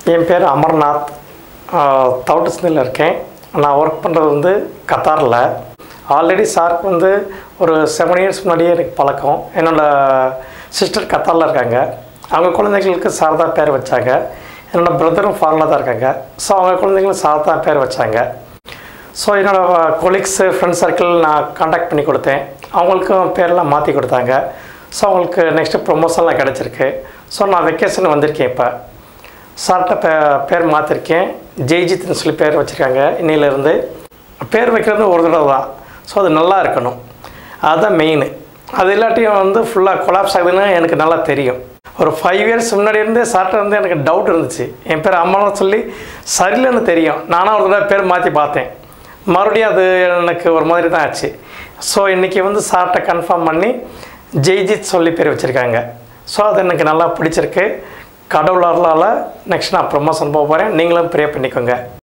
என் பேர் அமர்நாத் தவுட்டஸ்னில் இருக்கேன் நான் ஒர்க் பண்ணுறது வந்து கத்தாரில் ஆல்ரெடி சாருக்கு வந்து ஒரு செவன் இயர்ஸ் முன்னாடியே எனக்கு பழக்கம் என்னோடய சிஸ்டர் கத்தாரில் இருக்காங்க அவங்க குழந்தைங்களுக்கு சார் தான் பேர் வச்சாங்க என்னோடய பிரதரும் ஃபாரினில் தான் இருக்காங்க ஸோ அவங்க குழந்தைங்களுக்கு சார் தான் பேர் வச்சாங்க ஸோ என்னோடய கொலீக்ஸு ஃப்ரெண்ட் சர்க்கிள் நான் காண்டாக்ட் பண்ணி கொடுத்தேன் அவங்களுக்கும் பேரெல்லாம் மாற்றி கொடுத்தாங்க ஸோ அவங்களுக்கு நெக்ஸ்ட்டு ப்ரொமோஷன்லாம் கிடச்சிருக்கு ஸோ நான் வெக்கேஷன் வந்திருக்கேன் இப்போ சார்கிட்ட பே பேர் மாற்றிருக்கேன் ஜெய்ஜித்னு சொல்லி பேர் வச்சுருக்காங்க இன்னையிலேருந்து பேர் வைக்கிறது ஒரு தடவை தான் ஸோ அது நல்லா இருக்கணும் அதுதான் மெயின் அது இல்லாட்டியும் வந்து ஃபுல்லாக கொலாப்ஸ் ஆகுதுன்னு எனக்கு நல்லா தெரியும் ஒரு ஃபைவ் இயர்ஸ் முன்னாடி இருந்தே சார்ட்ட இருந்து எனக்கு டவுட் இருந்துச்சு என் பேர் அம்மாவும் சொல்லி சரியில்லைன்னு தெரியும் நானும் ஒரு தடவை பேர் மாற்றி பார்த்தேன் மறுபடியும் அது எனக்கு ஒரு மாதிரி தான் ஆச்சு ஸோ இன்றைக்கி வந்து சார்ட்ட கன்ஃபார்ம் பண்ணி ஜெய்ஜித் சொல்லி பேர் வச்சுருக்காங்க ஸோ அது எனக்கு நல்லா பிடிச்சிருக்கு கடவுளால் நெக்ஸ்ட் நான் ப்ரொமோஷன் போக போகிறேன் நீங்களும் ப்ரே பண்ணிக்கோங்க